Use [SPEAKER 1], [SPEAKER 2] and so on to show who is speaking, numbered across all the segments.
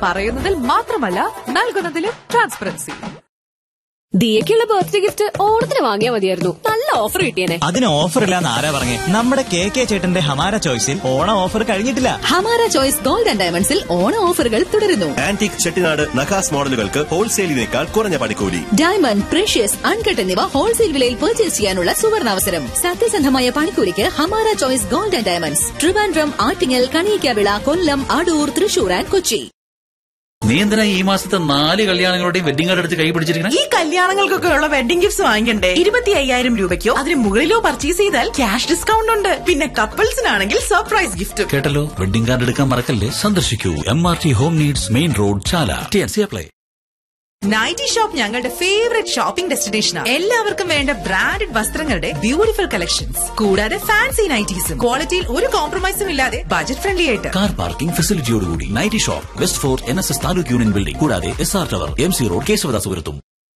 [SPEAKER 1] പറയുന്നതിൽ മാത്രമല്ല നൽകുന്നതിലും ട്രാൻസ്പെറൻസി
[SPEAKER 2] ദിയക്കുള്ള ബർത്ത്ഡേ ഗിഫ്റ്റ് ഓണത്തിന് വാങ്ങിയാൽ മതിയായിരുന്നു നല്ല ഓഫർ കിട്ടിയേനെ
[SPEAKER 3] അതിന് ഓഫർ ഇല്ലാന്ന് ആരാ പറഞ്ഞേ നമ്മുടെ കെ കെ ചേട്ടന്റെ ഹമാര ചോയ്സിൽ ഓണം ഓഫർ കഴിഞ്ഞിട്ടില്ല
[SPEAKER 4] ഹമാര ചോയ്സ് ഗോൾഡ് ആൻഡ് ഡയമണ്ട്സിൽ ഓണ ഓഫറുകൾ തുടരുന്നു
[SPEAKER 5] ആന്റിക് ചെട്ടിനാട് നഖാസ് മോഡലുകൾക്ക് ഹോൾസെയിലിനേക്കാൾ കുറഞ്ഞ പണിക്കൂലി
[SPEAKER 4] ഡയമണ്ട് പ്രഷ്യസ് അൺകട്ട് എന്നിവ ഹോൾസെയിൽ വിലയിൽ പർച്ചേസ് ചെയ്യാനുള്ള സുവർണാവസരം സത്യസന്ധമായ പണിക്കൂലിക്ക് Hamara choice gold and diamonds Trivandrum Attingal Kaliyikkavila Kollam Adoor Thrissur and Kochi
[SPEAKER 6] നീ എന്തിനാ ഈ മാസത്തെ നാല് കല്യാണങ്ങളുടെയും വെഡിങ് കാർഡ് എടുത്ത് കൈ പിടിച്ചിരിക്കണേ
[SPEAKER 7] ഈ കല്യാണങ്ങൾക്കൊക്കെ ഉള്ള വെഡിംഗ് ഗിഫ്റ്റ്സ് വാങ്ങിക്കണ്ടേ ഇരുപത്തി അയ്യായിരം രൂപയ്ക്കോ അതിന് മുകളിലോ പർച്ചേസ് ചെയ്താൽ ക്യാഷ് ഡിസ്കൗണ്ട് ഉണ്ട് പിന്നെ കപ്പിൾസിനാണെങ്കിൽ സർപ്രൈസ് ഗിഫ്റ്റും
[SPEAKER 6] കേട്ടല്ലോ വെഡിങ് കാർഡ് എടുക്കാൻ മറക്കല്ലേ സന്ദർശിക്കൂ M R T home needs main road Chala T N C apply
[SPEAKER 7] nighty shop ഞങ്ങളുടെ ഫേവറേറ്റ് ഷോപ്പിംഗ് ഡെസ്റ്റിനേഷനാണ് എല്ലാവർക്കും വേണ്ട ബ്രാൻഡഡ് വസ്ത്രങ്ങളുടെ ബ്യൂട്ടിഫുൾ കളക്ഷൻസ് കൂടാതെ ഫാൻസി നൈറ്റീസും ക്വാളിറ്റിയിൽ ഒരു കോംപ്രമൈസും ഇല്ലാതെ ബജറ്റ് ഫ്രണ്ട്ലി ആയിട്ട്
[SPEAKER 6] കാർ പാർക്കിംഗ് ഫെസിലിറ്റിയോടുകൂടി nighty shop West Fort N S S taluk union building കൂടാതെ S R tower M C road കേശവദാസുപുരത്തും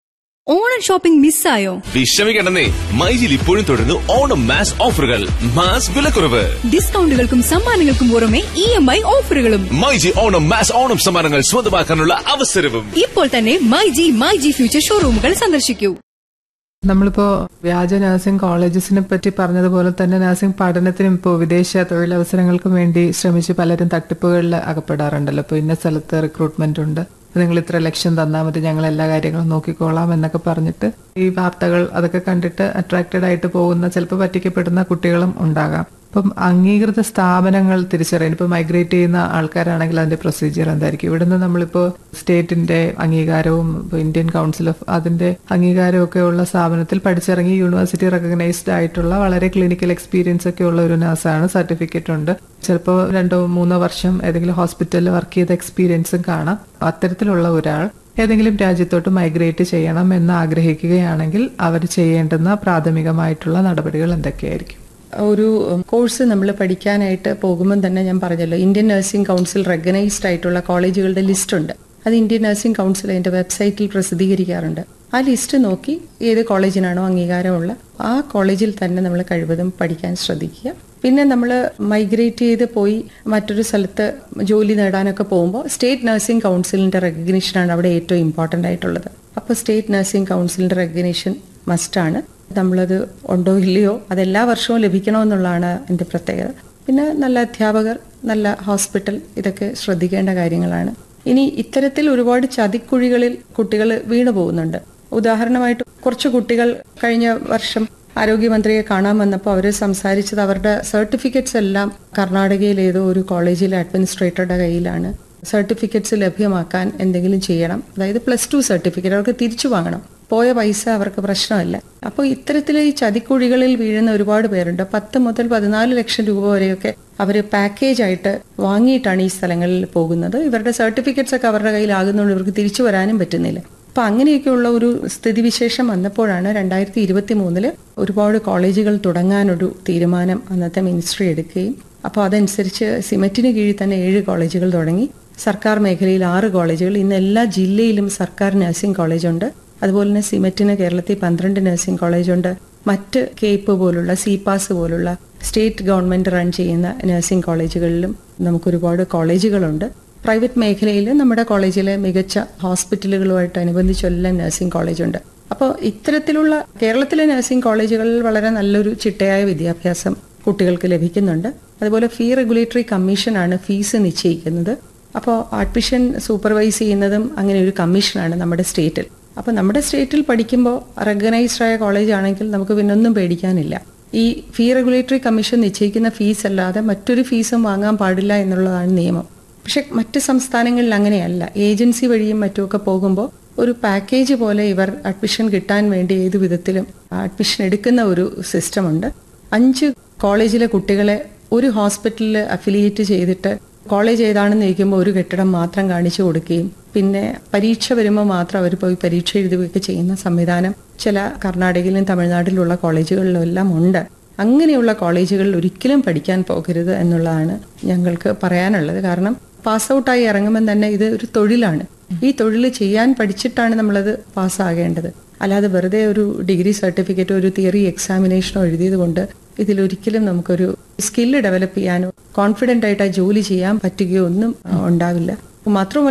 [SPEAKER 8] ഓണം ഷോപ്പിംഗ് മിസ്സായോ
[SPEAKER 9] വിഷമിക്കണ്ടെന്നേ മൈജിൽ ഇപ്പോഴും തുടരുന്നു ഓണം മാസ് ഓഫറുകൾ മാസ് വിലക്കുറവ്
[SPEAKER 8] ഡിസ്കൗണ്ടുകൾക്കും സമ്മാനങ്ങൾക്കും പുറമെ ഇ എം ഐ ഓഫറുകളും
[SPEAKER 9] മൈജി ഓണം മാസ് ഓണം സമ്മാനങ്ങൾ സ്വന്തമാക്കാനുള്ള അവസരവും
[SPEAKER 8] ഇപ്പോൾ തന്നെ my G my G future ഷോറൂമുകൾ സന്ദർശിക്കൂ
[SPEAKER 10] നമ്മളിപ്പോ വ്യാജ നഴ്സിംഗ് കോളേജസിനെ പറ്റി പറഞ്ഞതുപോലെ തന്നെ നഴ്സിംഗ് പഠനത്തിനും ഇപ്പോൾ വിദേശ തൊഴിലവസരങ്ങൾക്കും വേണ്ടി ശ്രമിച്ച് പലരും തട്ടിപ്പുകളിൽ അകപ്പെടാറുണ്ടല്ലോ ഇപ്പോൾ ഇന്ന സ്ഥലത്ത് റിക്രൂട്ട്മെന്റ് ഉണ്ട് നിങ്ങൾ ഇത്ര ലക്ഷം തന്നാൽ മതി ഞങ്ങൾ എല്ലാ കാര്യങ്ങളും നോക്കിക്കോളാം എന്നൊക്കെ പറഞ്ഞിട്ട് ഈ വാർത്തകൾ അതൊക്കെ കണ്ടിട്ട് അട്രാക്റ്റഡ് ആയിട്ട് പോകുന്ന ചിലപ്പോൾ പറ്റിക്കപ്പെടുന്ന കുട്ടികളും ഉണ്ടാകാം അപ്പം അംഗീകൃത സ്ഥാപനങ്ങൾ തിരിച്ചറിയാൻ ഇപ്പൊ മൈഗ്രേറ്റ് ചെയ്യുന്ന ആൾക്കാരാണെങ്കിൽ അതിന്റെ പ്രൊസീജിയർ എന്തായിരിക്കും ഇവിടുന്ന് നമ്മളിപ്പോ സ്റ്റേറ്റിന്റെ അംഗീകാരവും ഇപ്പൊ ഇന്ത്യൻ കൗൺസിൽ ഓഫ് അതിന്റെ അംഗീകാരവും ഒക്കെ ഉള്ള സ്ഥാപനത്തിൽ പഠിച്ചിറങ്ങി യൂണിവേഴ്സിറ്റി റെക്കഗ്നൈസ്ഡ് ആയിട്ടുള്ള വളരെ ക്ലിനിക്കൽ എക്സ്പീരിയൻസ് ഒക്കെ ഉള്ള ഒരു നഴ്സാണ് സർട്ടിഫിക്കറ്റ് ഉണ്ട് ചിലപ്പോൾ രണ്ടോ മൂന്നോ വർഷം ഏതെങ്കിലും ഹോസ്പിറ്റലിൽ വർക്ക് ചെയ്ത എക്സ്പീരിയൻസും കാണാം അത്തരത്തിലുള്ള ഒരാൾ ഏതെങ്കിലും രാജ്യത്തോട്ട് മൈഗ്രേറ്റ് ചെയ്യണം എന്ന് ആഗ്രഹിക്കുകയാണെങ്കിൽ അവർ ചെയ്യേണ്ടുന്ന പ്രാഥമികമായിട്ടുള്ള നടപടികൾ എന്തൊക്കെയായിരിക്കും
[SPEAKER 11] ഒരു കോഴ്സ് നമ്മൾ പഠിക്കാനായിട്ട് പോകുമ്പോൾ തന്നെ ഞാൻ പറഞ്ഞല്ലോ ഇന്ത്യൻ നഴ്സിംഗ് കൗൺസിൽ റെക്കഗ്നൈസ്ഡ് ആയിട്ടുള്ള കോളേജുകളുടെ ലിസ്റ്റ് ഉണ്ട് അത് ഇന്ത്യൻ നഴ്സിംഗ് കൗൺസിൽ അതിന്റെ വെബ്സൈറ്റിൽ പ്രസിദ്ധീകരിക്കാറുണ്ട് ആ ലിസ്റ്റ് നോക്കി ഏത് കോളേജിനാണോ അംഗീകാരമുള്ള ആ കോളേജിൽ തന്നെ നമ്മൾ കഴിവതും പഠിക്കാൻ ശ്രദ്ധിക്കുക പിന്നെ നമ്മൾ മൈഗ്രേറ്റ് ചെയ്ത് പോയി മറ്റൊരു സ്ഥലത്ത് ജോലി നേടാനൊക്കെ പോകുമ്പോൾ സ്റ്റേറ്റ് നഴ്സിംഗ് കൗൺസിലിന്റെ റെക്കഗ്നീഷനാണ് അവിടെ ഏറ്റവും ഇമ്പോർട്ടൻ്റ് ആയിട്ടുള്ളത് അപ്പോൾ സ്റ്റേറ്റ് നഴ്സിംഗ് കൗൺസിലിന്റെ റെക്കഗ്നീഷൻ മസ്റ്റാണ് നമ്മളത് ഉണ്ടോ ഇല്ലയോ അതെല്ലാ വർഷവും ലഭിക്കണമെന്നുള്ളതാണ് എൻ്റെ പ്രത്യേകത പിന്നെ നല്ല അധ്യാപകർ നല്ല ഹോസ്പിറ്റൽ ഇതൊക്കെ ശ്രദ്ധിക്കേണ്ട കാര്യങ്ങളാണ് ഇനി ഇത്തരത്തിൽ ഒരുപാട് ചതിക്കുഴികളിൽ കുട്ടികൾ വീണു പോകുന്നുണ്ട് ഉദാഹരണമായിട്ട് കുറച്ച് കുട്ടികൾ കഴിഞ്ഞ വർഷം ആരോഗ്യമന്ത്രിയെ കാണാൻ വന്നപ്പോൾ അവർ സംസാരിച്ചത് അവരുടെ സർട്ടിഫിക്കറ്റ്സ് എല്ലാം കർണാടകയിൽ ഏതോ ഒരു കോളേജിലെ അഡ്മിനിസ്ട്രേറ്ററുടെ കയ്യിലാണ് സർട്ടിഫിക്കറ്റ്സ് ലഭ്യമാക്കാൻ എന്തെങ്കിലും ചെയ്യണം അതായത് പ്ലസ് ടു സർട്ടിഫിക്കറ്റ് അവർക്ക് തിരിച്ചു വാങ്ങണം പോയ പൈസ അവർക്ക് പ്രശ്നമല്ല അപ്പോൾ ഇത്തരത്തിൽ ഈ ചതിക്കുഴികളിൽ വീഴുന്ന ഒരുപാട് പേരുണ്ട് പത്ത് മുതൽ പതിനാല് ലക്ഷം രൂപ വരെയൊക്കെ അവർ പാക്കേജ് ആയിട്ട് വാങ്ങിയിട്ടാണ് ഈ സ്ഥലങ്ങളിൽ പോകുന്നത് ഇവരുടെ സർട്ടിഫിക്കറ്റ്സ് ഒക്കെ അവരുടെ കയ്യിലാകുന്നതുകൊണ്ട് ഇവർക്ക് തിരിച്ചു വരാനും പറ്റുന്നില്ല അപ്പൊ അങ്ങനെയൊക്കെയുള്ള ഒരു സ്ഥിതിവിശേഷം വന്നപ്പോഴാണ് രണ്ടായിരത്തി ഇരുപത്തി മൂന്നില് ഒരുപാട് കോളേജുകൾ തുടങ്ങാനൊരു തീരുമാനം അന്നത്തെ മിനിസ്ട്രി എടുക്കുകയും അപ്പോൾ അതനുസരിച്ച് സിമറ്റിന് കീഴിൽ തന്നെ ഏഴ് കോളേജുകൾ തുടങ്ങി സർക്കാർ മേഖലയിൽ ആറ് കോളേജുകൾ ഇന്ന് എല്ലാ ജില്ലയിലും സർക്കാർ നഴ്സിംഗ് കോളേജുണ്ട് അതുപോലെ തന്നെ സിമറ്റിന് കേരളത്തിൽ പന്ത്രണ്ട് നഴ്സിംഗ് കോളേജുണ്ട് മറ്റ് കേപ്പ് പോലുള്ള സിപാസ് പോലുള്ള സ്റ്റേറ്റ് ഗവൺമെന്റ് റൺ ചെയ്യുന്ന നഴ്സിംഗ് കോളേജുകളിലും നമുക്ക് ഒരുപാട് കോളേജുകളുണ്ട് പ്രൈവറ്റ് മേഖലയിൽ നമ്മുടെ കോളേജിലെ മികച്ച ഹോസ്പിറ്റലുകളുമായിട്ട് അനുബന്ധിച്ചെല്ലാം നഴ്സിംഗ് കോളേജുണ്ട് അപ്പോൾ ഇത്തരത്തിലുള്ള കേരളത്തിലെ നഴ്സിംഗ് കോളേജുകളിൽ വളരെ നല്ലൊരു ചിട്ടയായ വിദ്യാഭ്യാസം കുട്ടികൾക്ക് ലഭിക്കുന്നുണ്ട് അതുപോലെ ഫീ റെഗുലേറ്ററി കമ്മീഷനാണ് ഫീസ് നിശ്ചയിക്കുന്നത് അപ്പോൾ അഡ്മിഷൻ സൂപ്പർവൈസ് ചെയ്യുന്നതും അങ്ങനെ ഒരു കമ്മീഷനാണ് നമ്മുടെ സ്റ്റേറ്റിൽ അപ്പോൾ നമ്മുടെ സ്റ്റേറ്റിൽ പഠിക്കുമ്പോൾ റെക്കഗ്നൈസ്ഡ് ആയ കോളേജ് ആണെങ്കിൽ നമുക്ക് പിന്നൊന്നും പേടിക്കാനില്ല ഈ ഫീ റെഗുലേറ്ററി കമ്മീഷൻ നിശ്ചയിക്കുന്ന ഫീസ് അല്ലാതെ മറ്റൊരു ഫീസും വാങ്ങാൻ പാടില്ല എന്നുള്ളതാണ് നിയമം പക്ഷെ മറ്റ് സംസ്ഥാനങ്ങളിൽ അങ്ങനെയല്ല ഏജൻസി വഴിയും മറ്റുമൊക്കെ പോകുമ്പോൾ ഒരു പാക്കേജ് പോലെ ഇവർ അഡ്മിഷൻ കിട്ടാൻ വേണ്ടി ഏതു വിധത്തിലും അഡ്മിഷൻ എടുക്കുന്ന ഒരു സിസ്റ്റം ഉണ്ട് അഞ്ച് കോളേജിലെ കുട്ടികളെ ഒരു ഹോസ്പിറ്റലിൽ അഫിലിയേറ്റ് ചെയ്തിട്ട് കോളേജ് ഏതാണെന്ന് ചോദിക്കുമ്പോൾ ഒരു കെട്ടിടം മാത്രം കാണിച്ചു കൊടുക്കുകയും പിന്നെ പരീക്ഷ വരുമ്പോൾ മാത്രം അവർ പോയി പരീക്ഷ എഴുതുകയൊക്കെ ചെയ്യുന്ന സംവിധാനം ചില കർണാടകയിലും തമിഴ്നാട്ടിലുള്ള കോളേജുകളിലും എല്ലാം ഉണ്ട് അങ്ങനെയുള്ള കോളേജുകളിൽ ഒരിക്കലും പഠിക്കാൻ പോകരുത് എന്നുള്ളതാണ് ഞങ്ങൾക്ക് പറയാനുള്ളത് കാരണം പാസ് ഔട്ടായി ഇറങ്ങുമ്പോൾ തന്നെ ഇത് ഒരു തൊഴിലാണ് ഈ തൊഴിൽ ചെയ്യാൻ പഠിച്ചിട്ടാണ് നമ്മളത് പാസ്സാകേണ്ടത് അല്ലാതെ വെറുതെ ഒരു ഡിഗ്രി സർട്ടിഫിക്കറ്റോ ഒരു തിയറി എക്സാമിനേഷനോ എഴുതിയത് കൊണ്ട് ഇതിലൊരിക്കലും നമുക്കൊരു സ്കില്ല് ഡെവലപ്പ് ചെയ്യാനോ കോൺഫിഡൻ്റ് ആയിട്ട് ആ ജോലി ചെയ്യാൻ പറ്റുകയോ ഒന്നും ഉണ്ടാവില്ല മാത്രമല്ല